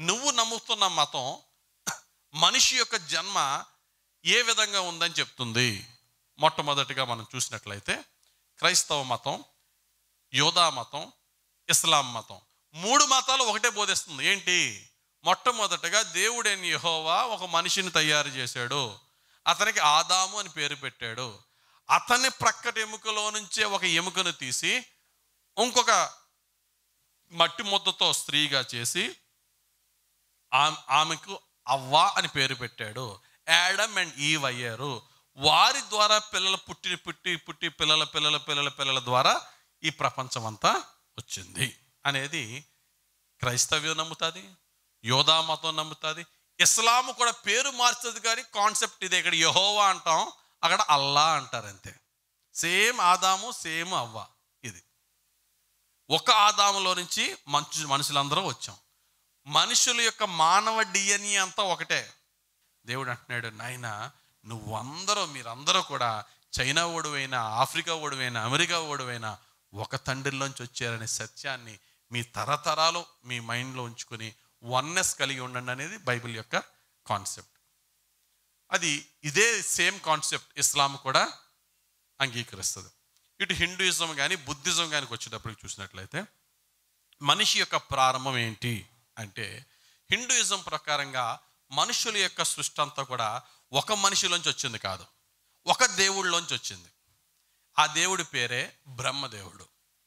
నువ్వు నమ్ముతున్న మతం మనిషి యొక్క జన్మ ఏ విధంగా ఉందని చెప్తుంది మొట్టమొదటిగా మనం చూసినట్లయితే క్రైస్తవ మతం యోధా మతం ఇస్లాం మతం మూడు మతాలు ఒకటే బోధిస్తుంది ఏంటి మొట్టమొదటగా దేవుడైన యెహోవా ఒక మనిషిని తయారు చేశాడు అతనికి ఆదాము అని పేరు పెట్టాడు అతని ప్రక్కటి ఎముకలో నుంచే ఒక ఎముకను తీసి ఇంకొక మట్టి ముద్దతో స్త్రీగా చేసి ఆమె- ఆమెకు అవ్వ అని పేరు పెట్టాడు యాడమ్ అండ్ ఈవ్ అయ్యారు వారి ద్వారా పిల్లలు పుట్టి పుట్టి పుట్టి పిల్లల పిల్లల పిల్లల పిల్లల ద్వారా ఈ ప్రపంచం అంతా వచ్చింది అనేది క్రైస్తవ్యం నమ్ముతుంది యోధా మతం నమ్ముతుంది ఇస్లాం కూడా పేరు మార్చదు కానీ కాన్సెప్ట్ ఇది ఇక్కడ యహోవా అంటాం అక్కడ అల్లా అంటారు అంతే సేమ్ ఆదాము సేమ్ అవ్వ ఇది ఒక ఆదాములో నుంచి మంచు మనుషులందరూ వచ్చాం మనుషుల యొక్క మానవ డిఎన్ఏ అంతా ఒకటే దేవుడు అంటున్నాడు నాయన నువ్వందరూ మీరందరూ కూడా చైనా ఓడువైనా ఆఫ్రికా ఓడువైనా అమెరికా ఓడువైనా ఒక తండ్రిలోంచి వచ్చారనే సత్యాన్ని మీ తరతరాలు మీ మైండ్లో ఉంచుకొని వన్నెస్ కలిగి ఉండండి అనేది బైబిల్ యొక్క కాన్సెప్ట్ అది ఇదే సేమ్ కాన్సెప్ట్ ఇస్లాం కూడా అంగీకరిస్తుంది ఇటు హిందూయిజం కానీ బుద్ధిజం కానీ వచ్చేటప్పటికి చూసినట్లయితే మనిషి యొక్క ప్రారంభం ఏంటి అంటే హిందూయిజం ప్రకారంగా మనుషుల యొక్క సృష్టి అంతా కూడా ఒక మనిషిలోంచి వచ్చింది కాదు ఒక దేవుడిలోంచి వచ్చింది ఆ దేవుడి పేరే బ్రహ్మదేవుడు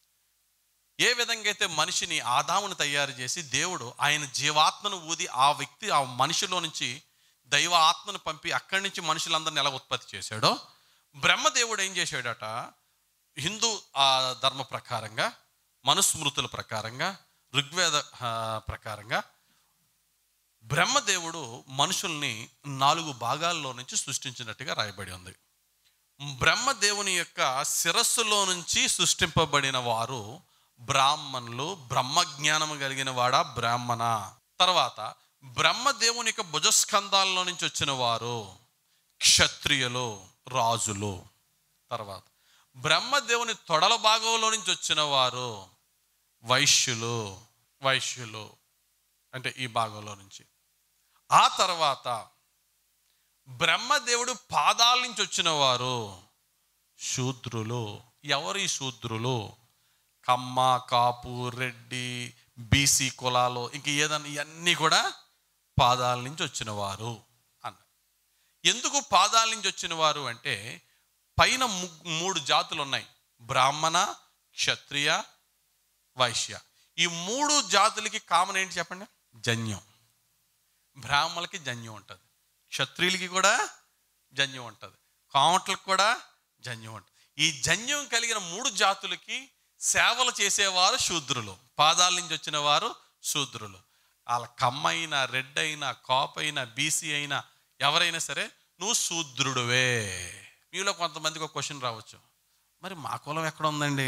ఏ విధంగా అయితే మనిషిని ఆదామును తయారు చేసి దేవుడు ఆయన జీవాత్మను ఊది ఆ వ్యక్తి ఆ మనిషిలో నుంచి దైవ ఆత్మను పంపి అక్కడి నుంచి మనుషులందరిని ఎలా ఉత్పత్తి చేశాడో బ్రహ్మదేవుడు ఏం చేశాడట హిందూ ఆ, ధర్మ ప్రకారంగా మనుస్మృతుల ప్రకారంగా ఋగ్వేద ఆ, ప్రకారంగా బ్రహ్మదేవుడు మనుషుల్ని నాలుగు భాగాల్లో నుంచి సృష్టించినట్టుగా రాయబడి ఉంది బ్రహ్మదేవుని యొక్క శిరస్సులో నుంచి సృష్టింపబడిన వారు బ్రాహ్మణులు బ్రహ్మజ్ఞానము కలిగిన వాడా బ్రాహ్మణ తర్వాత బ్రహ్మదేవుని యొక్క భుజస్కంధాల్లో నుంచి వచ్చిన వారు క్షత్రియులు రాజులు తర్వాత బ్రహ్మదేవుని తొడల భాగంలో నుంచి వచ్చిన వారు వైశ్యులు వైశ్యులు అంటే ఈ భాగంలో నుంచి ఆ తర్వాత బ్రహ్మదేవుడు పాదాల నుంచి వచ్చిన వారు శూద్రులు ఎవరు ఈ శూద్రులు కమ్మ కాపు రెడ్డి బీసీ కులాలు ఇంక ఏదన్నా ఇవన్నీ కూడా పాదాల నుంచి వచ్చిన వారు అన్నారు ఎందుకు పాదాల నుంచి వచ్చిన వారు అంటే పైన ము- మూడు జాతులు ఉన్నాయి బ్రాహ్మణ క్షత్రియ వైశ్య ఈ మూడు జాతులకి కామన్ ఏంటి చెప్పండి జన్యం బ్రాహ్మణులకి జన్యం ఉంటుంది క్షత్రియులకి కూడా జన్యం ఉంటుంది కామట్లకు కూడా జన్యం ఉంటుంది ఈ జన్యం కలిగిన మూడు జాతులకి సేవలు చేసేవారు శూద్రులు పాదాల నుంచి వచ్చిన వారు శూద్రులు వాళ్ళ కమ్మైనా రెడ్ అయినా కాప్ అయినా బీసీ అయినా ఎవరైనా సరే నువ్వు శూద్రుడువే మీలో కొంతమందికి ఒక క్వశ్చన్ రావచ్చు మరి మా కులం ఎక్కడ ఉందండి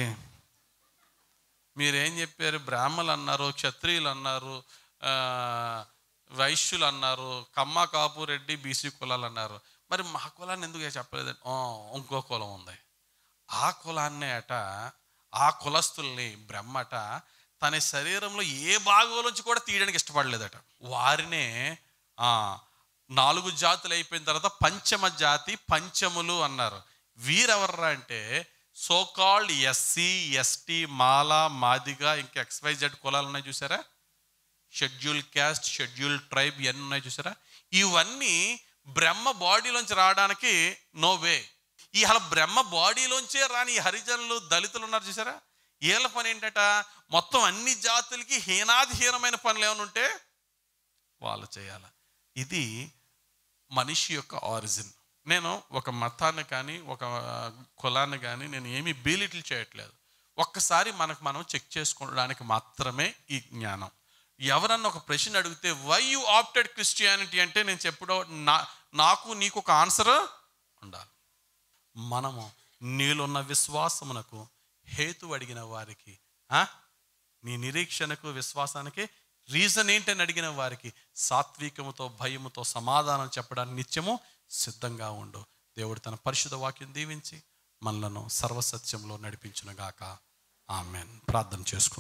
మీరేం చెప్పారు బ్రాహ్మణులు అన్నారు క్షత్రియులు అన్నారు ఆ, వైశ్యులు అన్నారు కమ్మ కాపు రెడ్డి బీసీ కులాలు అన్నారు మరి మా కులాన్ని ఎందుకు చెప్పలేదు ఇంకో కులం ఉంది ఆ కులాన్ని అట ఆ కులస్తుల్ని బ్రహ్మట తన శరీరంలో ఏ భాగంలోంచి కూడా తీయడానికి ఇష్టపడలేదట వారినే ఆ, నాలుగు జాతులు అయిపోయిన తర్వాత పంచమ జాతి పంచములు అన్నారు వీరెవర్రా అంటే so called SC ST Mala Madiga ఇంకా ఎక్స్వైజెడ్ కులాలు ఉన్నాయి చూసారా షెడ్యూల్ క్యాస్ట్ షెడ్యూల్ ట్రైబ్ ఇవన్నీ ఉన్నాయి చూసారా ఇవన్నీ బ్రహ్మ బాడీలోంచి రావడానికి నో వే ఈ అలా బ్రహ్మ బాడీలోంచే రాని ఈ హరిజనులు దళితులు ఉన్నారు చూసారా వీళ్ళ పని ఏంటట మొత్తం అన్ని జాతులకి హీనాధిహీనమైన పనులు ఏమైనా ఉంటే వాళ్ళు చేయాలి ఇది మనిషి యొక్క ఆరిజిన్ నేను ఒక మతాన్ని కానీ ఒక కులాన్ని కానీ నేను ఏమీ బీలిట్లు చేయట్లేదు ఒక్కసారి మనకు మనం చెక్ చేసుకోవడానికి మాత్రమే ఈ జ్ఞానం ఎవరన్నా ఒక ప్రశ్న అడిగితే వై యు ఆప్టెడ్ క్రిస్టియానిటీ అంటే నేను చెప్పడం నా నాకు నీకు ఒక ఆన్సర్ ఉండాలి మనము నీలోన్న విశ్వాసమునకు హేతు అడిగిన వారికి ఆ? నీ నిరీక్షణకు విశ్వాసానికి రీజన్ ఏంటని అడిగిన వారికి సాత్వికముతో భయముతో సమాధానం చెప్పడానికి నిత్యము సిద్ధంగా ఉండు దేవుడు తన పరిశుద్ధ వాక్యం దీవించి మనలను సర్వసత్యంలో నడిపించునుగాక ఆమెన్ ప్రార్థన చేసుకుందాం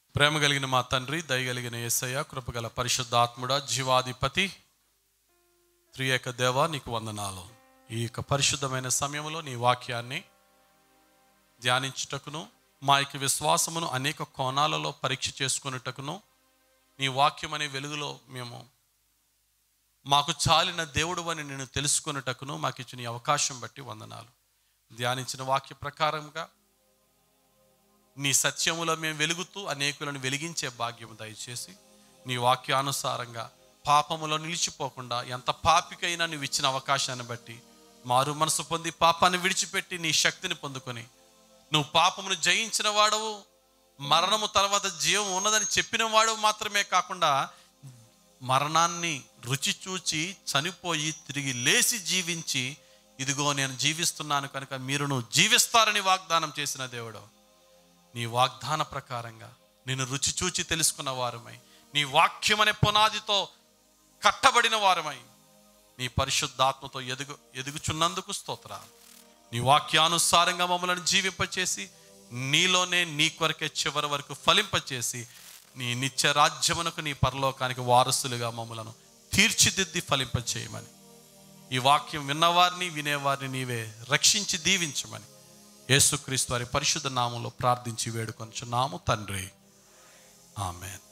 ప్రేమ కలిగిన మా తండ్రి దయగలిగిన యేసయ్య కృపగల పరిశుద్ధాత్ముడ జీవాధిపతి త్రియేక దేవ నీకు వందనాలు ఈ యొక్క పరిశుద్ధమైన సమయంలో నీ వాక్యాన్ని ధ్యానించుటకును మా యొక్క విశ్వాసమును అనేక కోణాలలో పరీక్ష చేసుకున్నటకును నీ వాక్యం అనే వెలుగులో మేము మాకు చాలిన దేవుడు అని నేను తెలుసుకున్నటకును మాకు ఇచ్చిన ఈ అవకాశం బట్టి వందనాలు ధ్యానించిన వాక్య ప్రకారంగా నీ సత్యములో మేము వెలుగుతూ అనేకులను వెలిగించే భాగ్యము దయచేసి నీ వాక్యానుసారంగా పాపములో నిలిచిపోకుండా ఎంత పాపికైనా నువ్వు ఇచ్చిన అవకాశాన్ని బట్టి మారు మనసు పొంది పాపాన్ని విడిచిపెట్టి నీ శక్తిని పొందుకొని నువ్వు పాపమును జయించిన వాడవు మరణము తర్వాత జీవం ఉన్నదని చెప్పిన వాడు మాత్రమే కాకుండా మరణాన్ని రుచి చూచి చనిపోయి తిరిగి లేచి జీవించి ఇదిగో నేను జీవిస్తున్నాను కనుక మీరును జీవిస్తారని వాగ్దానం చేసిన దేవుడు నీ వాగ్దాన ప్రకారంగా నేను రుచి చూచి తెలుసుకున్న వారమై నీ వాక్యం అనే పునాదితో కట్టబడిన వారమై నీ పరిశుద్ధాత్మతో ఎదుగు ఎదుగుచున్నందుకు స్తోత్రాలు నీ వాక్యానుసారంగా మమ్మల్ని జీవింపచేసి నీలోనే నీ కొరకే చివరి వరకు ఫలింపచేసి నీ నిత్య రాజ్యమునకు నీ పరలోకానికి వారసులుగా మమ్మలను తీర్చిదిద్ది ఫలింపచేయమని ఈ వాక్యం విన్నవారిని వినేవారిని నీవే రక్షించి దీవించమని యేసుక్రీస్తు వారి పరిశుద్ధ నామంలో ప్రార్థించి వేడుకొంచున్నాము తండ్రి ఆమెన్